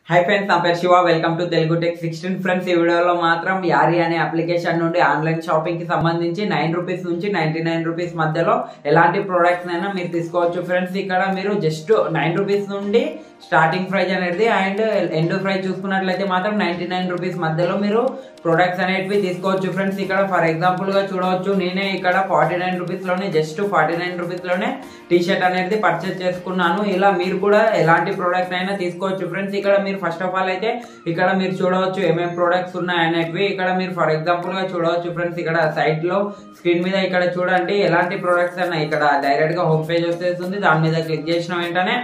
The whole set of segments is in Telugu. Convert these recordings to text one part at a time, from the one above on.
హై ఫ్రెండ్స్ నా పేరు Shiva welcome to Telugu tech sixteen friends ఈ వీడియోలో మాత్రం యారీ అనే అప్లికేషన్ నుండి ఆన్లైన్ షాపింగ్ కి సంబంధించి నైన్ రూపీస్ నుంచి నైన్టీ నైన్ రూపీస్ మధ్యలో ఎలాంటి ప్రొడక్ట్స్ అయినా మీరు తీసుకోవచ్చు ఫ్రెండ్స్ ఇక్కడ మీరు జస్ట్ నైన్ రూపీస్ నుండి స్టార్టింగ్ ప్రైస్ అనేది అండ్ ఎండ్ ప్రైస్ చూసుకున్నట్లయితే మాత్రం నైన్టీ నైన్ రూపీస్ మధ్యలో మీరు ప్రొడక్ట్స్ అనేటివి తీసుకోవచ్చు ఫ్రెండ్స్ ఇక్కడ ఫర్ ఎగ్జాంపుల్ గా చూడవచ్చు నేనే ఇక్కడ ఫార్టీ నైన్ రూపీస్ లోనే జస్ట్ ఫార్టీ నైన్ రూపీస్ లోనే టీ షర్ట్ అనేది పర్చేస్ చేసుకున్నాను ఇలా మీరు కూడా ఎలాంటి ప్రొడక్ట్స్ అయినా తీసుకోవచ్చు ఫ్రెండ్స్ ఇక్కడ మీరు ఫస్ట్ ఆఫ్ ఆల్ అయితే ఇక్కడ మీరు చూడవచ్చు ఏమేమి ప్రొడక్ట్స్ ఉన్నాయి అనేటివి ఇక్కడ మీరు ఫర్ ఎగ్జాంపుల్ గా చూడవచ్చు ఫ్రెండ్స్ ఇక్కడ సైట్ లో స్క్రీన్ మీద ఇక్కడ చూడండి ఎలాంటి ప్రొడక్ట్స్ అయినా ఇక్కడ డైరెక్ట్ గా హోమ్ పేజ్ వచ్చేస్తుంది దాని మీద క్లిక్ చేసిన వెంటనే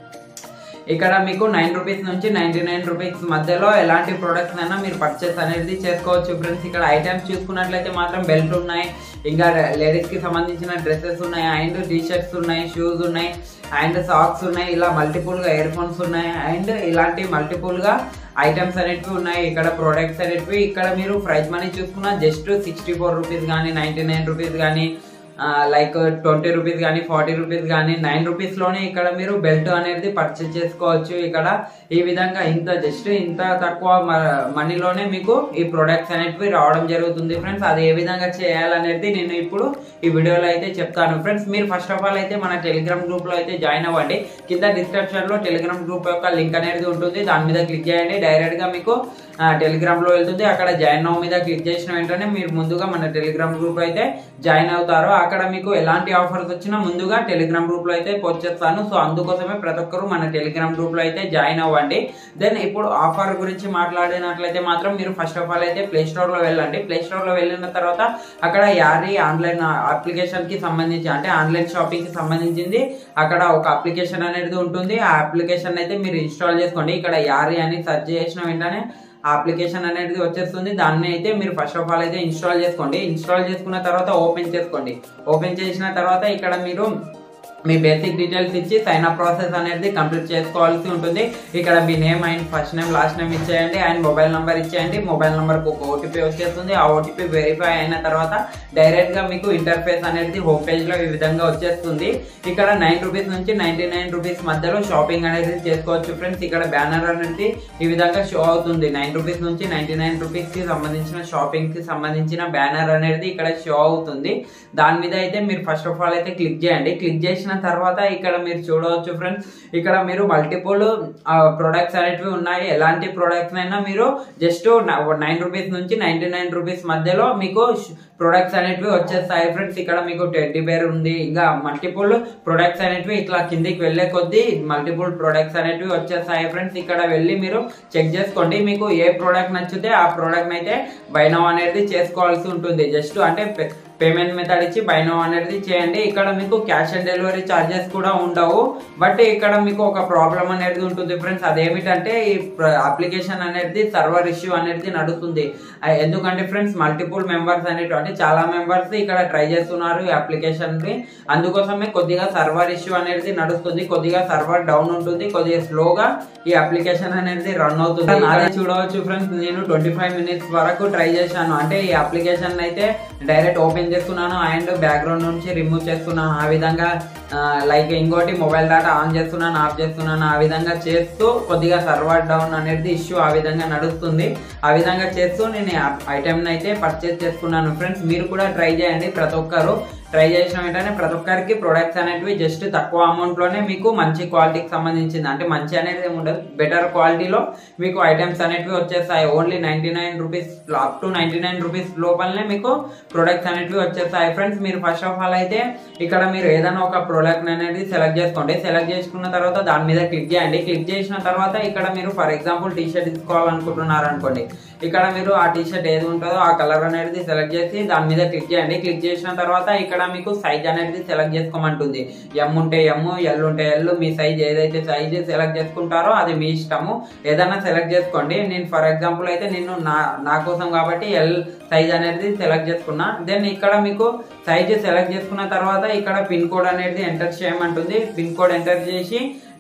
ఇక్కడ మీకు నైన్ రూపీస్ నుంచి నైన్టీ నైన్ రూపీస్ మధ్యలో ఎలాంటి ప్రొడక్ట్స్ అయినా మీరు పర్చేస్ అనేది చేసుకోవచ్చు ఫ్రెండ్స్ ఇక్కడ ఐటమ్స్ చూసుకున్నట్లయితే మాత్రం బెల్ట్ ఉన్నాయి ఇంకా లేడీస్ కి సంబంధించిన డ్రెస్సెస్ ఉన్నాయి అండ్ టీ షర్ట్స్ ఉన్నాయి షూస్ ఉన్నాయి అండ్ సాక్స్ ఉన్నాయి ఇలా మల్టిపుల్ గా ఇయర్ ఫోన్స్ ఉన్నాయి అండ్ ఇలాంటి మల్టిపుల్ గా ఐటమ్స్ అనేటివి ఉన్నాయి ఇక్కడ ప్రొడక్ట్స్ అనేటివి ఇక్కడ మీరు ప్రైస్ మనీ చూసుకున్న జస్ట్ సిక్స్టీ ఫోర్ రూపీస్ కానీ నైన్టీ నైన్ రూపీస్ కానీ లైక్ ట్వంటీ రూపీస్ కానీ ఫార్టీ రూపీస్ కానీ నైన్ రూపీస్ లోనే ఇక్కడ మీరు బెల్ట్ అనేది పర్చేస్ చేసుకోవచ్చు ఇక్కడ ఈ విధంగా ఇంత జస్ట్ ఇంత తక్కువ మనీలోనే మీకు ఈ ప్రొడక్ట్స్ అనేటివి రావడం జరుగుతుంది ఫ్రెండ్స్ అది ఏ విధంగా చేయాలనేది నేను ఇప్పుడు ఈ వీడియోలో అయితే చెప్తాను ఫ్రెండ్స్ మీరు ఫస్ట్ ఆఫ్ ఆల్ అయితే మన టెలిగ్రామ్ గ్రూప్ లో అయితే జాయిన్ అవ్వండి కింద డిస్క్రిప్షన్ లో టెలిగ్రామ్ గ్రూప్ యొక్క లింక్ అనేది ఉంటుంది దాని మీద క్లిక్ చేయండి డైరెక్ట్ గా మీకు టెలిగ్రామ్ లో వెళ్తుంది అక్కడ జాయిన్ అవ్వ మీద క్లిక్ చేసిన వెంటనే మీరు ముందుగా మన టెలిగ్రామ్ గ్రూప్ అయితే జాయిన్ అవుతారు అక్కడ మీకు ఎలాంటి ఆఫర్స్ వచ్చినా ముందుగా టెలిగ్రామ్ గ్రూప్ లో అయితే పోస్ట్ చేస్తాను సో అందుకోసమే ప్రతి ఒక్కరు మన టెలిగ్రామ్ గ్రూప్ లో అయితే జాయిన్ అవ్వండి దెన్ ఇప్పుడు ఆఫర్ గురించి మాట్లాడినట్లయితే మాత్రం మీరు ఫస్ట్ ఆఫ్ ఆల్ అయితే ప్లే స్టోర్ లో వెళ్ళండి ప్లే స్టోర్ లో వెళ్ళిన తర్వాత అక్కడ యారీ ఆన్లైన్ అప్లికేషన్ కి సంబంధించి అంటే ఆన్లైన్ షాపింగ్ కి సంబంధించింది అక్కడ ఒక అప్లికేషన్ అనేది ఉంటుంది ఆ అప్లికేషన్ అయితే మీరు ఇన్స్టాల్ చేసుకోండి ఇక్కడ యారీ అని సెర్చ్ చేసిన వెంటనే ఆ అప్లికేషన్ అనేది వచ్చేస్తుంది దాన్ని అయితే మీరు ఫస్ట్ ఆఫ్ ఆల్ అయితే ఇన్స్టాల్ చేసుకోండి ఇన్స్టాల్ చేసుకున్న తర్వాత ఓపెన్ చేసుకోండి ఓపెన్ చేసిన తర్వాత ఇక్కడ మీరు మీ బేసిక్ డీటెయిల్స్ ఇచ్చి సైన్ అప్ ప్రాసెస్ అనేది కంప్లీట్ చేసుకోవాల్సి ఉంటుంది ఇక్కడ మీ name and first name last name ఇచ్చేయండి అండ్ మొబైల్ నెంబర్ ఇచ్చేయండి మొబైల్ నెంబర్కి ఒక ఓటీపీ వచ్చేస్తుంది ఆ ఓటీపీ వెరిఫై అయిన తర్వాత డైరెక్ట్ గా మీకు ఇంటర్ఫేస్ అనేది హోమ్ పేజ్ లో ఈ విధంగా వచ్చేస్తుంది ఇక్కడ నైన్ రూపీస్ నుంచి నైన్టీ నైన్ రూపీస్ మధ్యలో షాపింగ్ అనేది చేసుకోవచ్చు ఫ్రెండ్స్ ఇక్కడ బ్యానర్ అనేది ఈ విధంగా షో అవుతుంది నైన్ రూపీస్ నుంచి నైన్టీ నైన్ రూపీస్ కి సంబంధించిన షాపింగ్ కి సంబంధించిన బ్యానర్ అనేది ఇక్కడ షో అవుతుంది దాని మీద అయితే మీరు ఫస్ట్ ఆఫ్ ఆల్ అయితే క్లిక్ చేయండి క్లిక్ చేసిన తర్వాత ఇక్కడ మీరు చూడవచ్చు ఫ్రెండ్స్ ఇక్కడ మీరు మల్టిపుల్ ప్రొడక్ట్స్ అనేటివి ఉన్నాయి ఎలాంటి ప్రొడక్ట్స్ అయినా మీరు జస్ట్ నైన్ రూపీస్ నుంచి నైన్టీ నైన్ రూపీస్ మధ్యలో మీకు ప్రొడక్ట్స్ అనేటివి వచ్చేస్తాయి ఫ్రెండ్స్ ఇక్కడ మీకు టెడ్డీ బేర్ ఉంది ఇంకా మల్టిపుల్ ప్రొడక్ట్స్ అనేటివి ఇట్లా కిందికి వెళ్లే కొద్దీ మల్టిపుల్ ప్రొడక్ట్స్ అనేటివి వచ్చేస్తాయి ఫ్రెండ్స్ ఇక్కడ వెళ్ళి మీరు చెక్ చేసుకోండి మీకు ఏ ప్రోడక్ట్ నచ్చితే ఆ ప్రోడక్ట్ అయితే బైనవ్ అనేది చేసుకోవాల్సి ఉంటుంది జస్ట్ అంటే పేమెంట్ మెథడ్ ఇచ్చి బైనో అనేది చేయండి ఇక్కడ మీకు క్యాష్ ఆన్ డెలివరీ ఛార్జెస్ కూడా ఉండవు బట్ ఇక్కడ మీకు ఒక ప్రాబ్లం అనేది ఉంటుంది ఫ్రెండ్స్ అదేమిటంటే ఈ అప్లికేషన్ అనేది సర్వర్ ఇష్యూ అనేది నడుస్తుంది ఎందుకంటే ఫ్రెండ్స్ మల్టిపుల్ మెంబర్స్ అనేటువంటి అంటే చాలా మెంబర్స్ ఇక్కడ ట్రై చేస్తున్నారు ఈ అప్లికేషన్ ని అందుకోసమే కొద్దిగా సర్వర్ ఇష్యూ అనేది నడుస్తుంది కొద్దిగా సర్వర్ డౌన్ ఉంటుంది కొద్దిగా స్లోగా ఈ అప్లికేషన్ అనేది రన్ అవుతుంది నాదే చూడవచ్చు ఫ్రెండ్స్ నేను ట్వంటీ ఫైవ్ మినిట్స్ వరకు ట్రై చేశాను అంటే ఈ అప్లికేషన్ అయితే డైరెక్ట్ ఓపెన్ చేస్తున్నాను అండ్ బ్యాక్గ్రౌండ్ నుంచి రిమూవ్ చేస్తున్నాను ఆ విధంగా లైక్ ఇంకోటి మొబైల్ డేటా ఆన్ చేస్తున్నాను ఆఫ్ చేస్తున్నాను ఆ విధంగా చేస్తూ కొద్దిగా సర్వర్ డౌన్ అనేది ఇష్యూ ఆ విధంగా నడుస్తుంది ఆ విధంగా చేస్తూ నేను ఐటెం అయితే పర్చేస్ చేసుకున్నాను ఫ్రెండ్స్ మీరు కూడా ట్రై చేయండి ప్రతి ఒక్కరు ట్రై చేసిన వెంటనే ప్రతి ఒక్కరికి ప్రొడక్ట్స్ అనేటివి జస్ట్ తక్కువ అమౌంట్ లోనే మీకు మంచి క్వాలిటీకి సంబంధించింది అంటే మంచి అనేది ఉండదు బెటర్ క్వాలిటీలో మీకు ఐటమ్స్ అనేటివి వచ్చేస్తాయి only ninety nine rupees up to ninety nine rupees లోపలనే మీకు ప్రొడక్ట్స్ అనేటివి వచ్చేస్తాయి ఫ్రెండ్స్ మీరు ఫస్ట్ ఆఫ్ ఆల్ అయితే ఇక్కడ మీరు ఏదైనా ఒక ప్రోడక్ట్ అనేది సెలెక్ట్ చేసుకోండి సెలెక్ట్ చేసుకున్న తర్వాత దాని మీద క్లిక్ చేయండి క్లిక్ చేసిన తర్వాత ఇక్కడ మీరు ఫర్ ఎగ్జాంపుల్ టీ షర్ట్ తీసుకోవాలనుకుంటున్నారు అనుకోండి ఇక్కడ మీరు ఆ టీ షర్ట్ ఏది ఉంటుందో ఆ కలర్ అనేది సెలెక్ట్ చేసి దాని మీద క్లిక్ చేయండి క్లిక్ చేసిన తర్వాత ఇక్కడ మీకు సైజ్ అనేది సెలెక్ట్ చేసుకోమంటుంది ఎం ఉంటే ఎమ్ ఎల్ ఉంటే ఎల్ మీ సైజ్ ఏదైతే సైజ్ సెలెక్ట్ చేసుకుంటారో అది మీ ఇష్టము ఏదైనా సెలెక్ట్ చేసుకోండి నేను ఫర్ ఎగ్జాంపుల్ అయితే నేను నా నా కోసం కాబట్టి ఎల్ సైజ్ అనేది సెలెక్ట్ చేసుకున్నా దెన్ ఇక్కడ మీకు సైజ్ సెలెక్ట్ చేసుకున్న తర్వాత ఇక్కడ పిన్ కోడ్ అనేది ఎంటర్ చేయమంటుంది పిన్ కోడ్ ఎంటర్ చేసి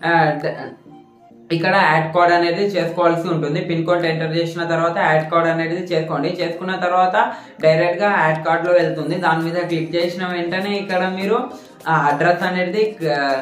ఇక్కడ యాడ్ కోడ్ అనేది చేసుకోవాల్సి ఉంటుంది పిన్ కోడ్ ఎంటర్ చేసిన తర్వాత యాడ్ కోడ్ అనేది చేసుకోండి చేసుకున్న తర్వాత డైరెక్ట్ గా యాడ్ కార్డ్ లో వెళ్తుంది దాని మీద క్లిక్ చేసిన వెంటనే ఇక్కడ మీరు అడ్రస్ అనేది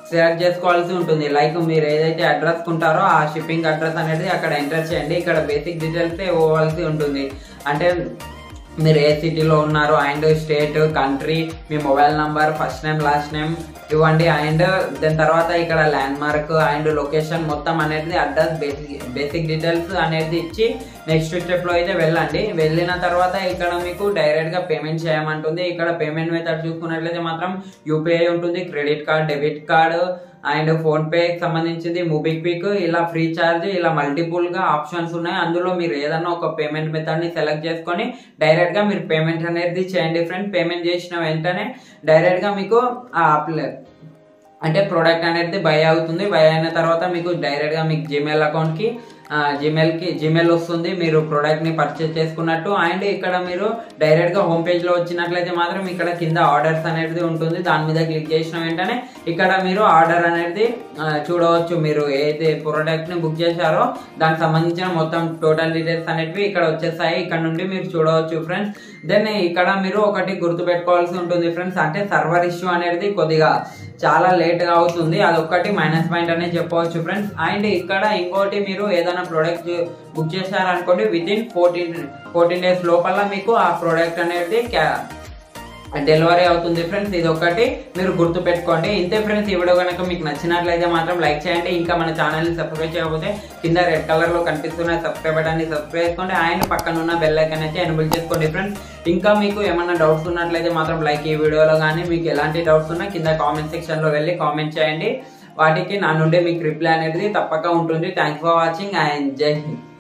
సెలెక్ట్ చేసుకోవాల్సి ఉంటుంది లైక్ మీరు ఏదైతే అడ్రస్ కుంటారో ఆ షిప్పింగ్ అడ్రస్ అనేది అక్కడ ఎంటర్ చేయండి ఇక్కడ బేసిక్ డీటెయిల్స్ ఇవ్వవలసి ఉంటుంది అంటే మీరు ఏ సిటీలో ఉన్నారు అండ్ స్టేట్ కంట్రీ మీ mobile number first name last name ఇవ్వండి అండ్ దాని తర్వాత ఇక్కడ ల్యాండ్ మార్క్ అండ్ లొకేషన్ మొత్తం అనేది అడ్రస్ బేసిక్ బేసిక్ డీటెయిల్స్ అనేది ఇచ్చి నెక్స్ట్ స్టెప్లో అయితే వెళ్ళండి వెళ్ళిన తర్వాత ఇక్కడ మీకు డైరెక్ట్గా పేమెంట్ చేయమంటుంది ఇక్కడ పేమెంట్ మెథడ్ చూసుకున్నట్లయితే మాత్రం యూపీఐ ఉంటుంది credit card debit card and PhonePe సంబంధించింది మూబిక్విక్ ఇలా ఫ్రీ చార్జ్ ఇలా మల్టిపుల్ గా ఆప్షన్స్ ఉన్నాయి అందులో మీరు ఏదన్నా ఒక పేమెంట్ మెథడ్ ని సెలెక్ట్ చేసుకొని డైరెక్ట్ గా మీరు పేమెంట్ అనేది చేయండి ఫ్రెండ్ పేమెంట్ చేసిన వెంటనే డైరెక్ట్ గా మీకు ఆ అప్లై అంటే ప్రోడక్ట్ అనేది బై అవుతుంది బై అయిన తర్వాత మీకు డైరెక్ట్ గా మీకు జీమెయిల్ అకౌంట్ కి జీమెయిల్ కి జీమెయిల్ వస్తుంది మీరు ప్రోడక్ట్ ని పర్చేస్ చేసుకున్నట్టు అండ్ ఇక్కడ మీరు డైరెక్ట్ గా హోమ్ పేజ్ లో వచ్చినట్లయితే మాత్రం ఇక్కడ కింద ఆర్డర్స్ అనేది ఉంటుంది దాని మీద క్లిక్ చేసిన వెంటనే ఇక్కడ మీరు ఆర్డర్ అనేది ఆ, చూడవచ్చు మీరు ఏదైతే ప్రోడక్ట్ ని బుక్ చేశారో దానికి సంబంధించిన మొత్తం టోటల్ డీటెయిల్స్ అనేటివి ఇక్కడ వచ్చేస్తాయి ఇక్కడ నుండి మీరు చూడవచ్చు ఫ్రెండ్స్ దెన్ ఇక్కడ మీరు ఒకటి గుర్తు పెట్టుకోవాల్సి ఉంటుంది ఫ్రెండ్స్ అంటే సర్వర్ ఇష్యూ అనేది కొద్దిగా చాలా లేట్ గా అవుతుంది అదొక్కటి మైనస్ పాయింట్ అనేది చెప్పవచ్చు ఫ్రెండ్స్ అండ్ ఇక్కడ ఇంకోటి మీరు ఏదైనా ప్రోడక్ట్ బుక్ చేశారనుకోండి within fourteen fourteen days లోపల మీకు ఆ ప్రోడక్ట్ అనేది క్యా- డెలివరీ అవుతుంది ఫ్రెండ్స్ ఇది ఒకటి మీరు గుర్తు పెట్టుకోండి ఇంతే ఫ్రెండ్స్ ఈ వీడియో కనుక మీకు నచ్చినట్లయితే మాత్రం లైక్ చేయండి ఇంకా మన ఛానల్ ని సబ్స్క్రైబ్ చేయకపోతే కింద రెడ్ కలర్ లో కనిపిస్తున్న సబ్స్క్రైబ్ బటన్ సబ్స్క్రైబ్ చేసుకోండి ఆయన పక్కన ఉన్న బెల్ ఐకన్ అయితే ఎనబుల్ చేసుకోండి ఫ్రెండ్స్ ఇంకా మీకు ఏమైనా డౌట్స్ ఉన్నట్లయితే మాత్రం లైక్ ఈ వీడియోలో కానీ మీకు ఎలాంటి డౌట్స్ ఉన్నా కింద కామెంట్ సెక్షన్ లో వెళ్ళి కామెంట్ చేయండి వాటికి నా నుండి మీకు రిప్లై అనేది తప్పక ఉంటుంది థ్యాంక్స్ ఫర్ వాచింగ్ అండ్ జై హింద్